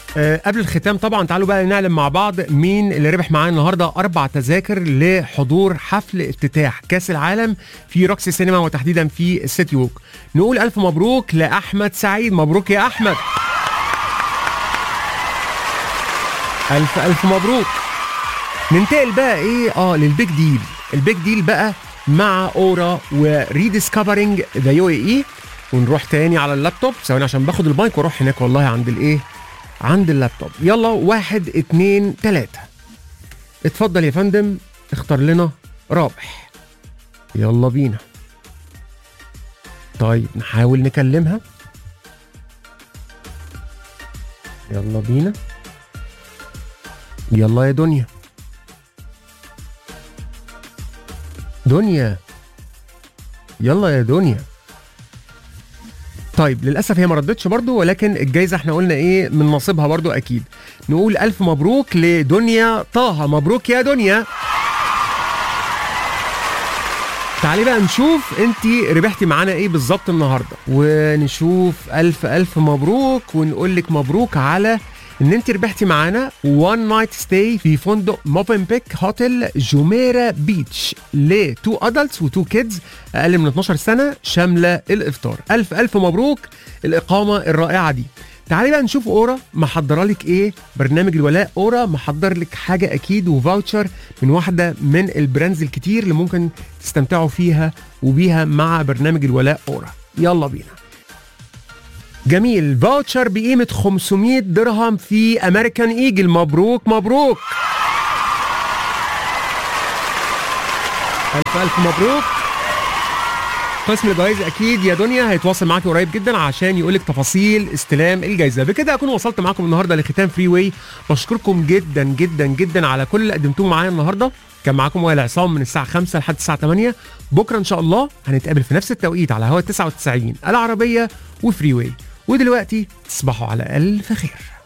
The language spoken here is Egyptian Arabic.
آه، قبل الختام طبعا تعالوا بقى نعلم مع بعض مين اللي ربح معانا النهارده اربع تذاكر لحضور حفل افتتاح كاس العالم في روكسي سينما وتحديدا في السيتي ووك نقول الف مبروك لاحمد سعيد مبروك يا احمد الف الف مبروك ننتقل بقى ايه اه للبيج ديل البيج ديل بقى مع اورا وريديسكفرنج ذا يو اي ونروح تاني على اللابتوب ثواني عشان باخد المايك واروح هناك والله عند الايه عند اللابتوب يلا واحد اتنين تلاتة اتفضل يا فندم اختار لنا رابح يلا بينا طيب نحاول نكلمها يلا بينا يلا يا دنيا دنيا يلا يا دنيا طيب للاسف هي ما ردتش برضو ولكن الجايزه احنا قلنا ايه من نصيبها برضو اكيد نقول الف مبروك لدنيا طه مبروك يا دنيا تعالي بقى نشوف انت ربحتي معانا ايه بالظبط النهارده ونشوف الف الف مبروك ونقول لك مبروك على ان انت ربحتي معانا وان نايت ستاي في فندق موفنبيك هوتيل جوميرا بيتش ل 2 ادلتس و2 كيدز اقل من 12 سنه شامله الافطار الف الف مبروك الاقامه الرائعه دي تعالي بقى نشوف اورا محضره لك ايه برنامج الولاء اورا محضر لك حاجه اكيد وفاوتشر من واحده من البراندز الكتير اللي ممكن تستمتعوا فيها وبيها مع برنامج الولاء اورا يلا بينا جميل فاوتشر بقيمة 500 درهم في امريكان ايجل مبروك مبروك ألف ألف مبروك قسم الجوائز اكيد يا دنيا هيتواصل معاك قريب جدا عشان يقول لك تفاصيل استلام الجائزه بكده اكون وصلت معاكم النهارده لختام فري واي بشكركم جدا جدا جدا على كل اللي قدمتوه معايا النهارده كان معاكم وائل عصام من الساعه 5 لحد الساعه 8 بكره ان شاء الله هنتقابل في نفس التوقيت على هوا 99 العربيه وفري واي ودلوقتي تصبحوا على الف خير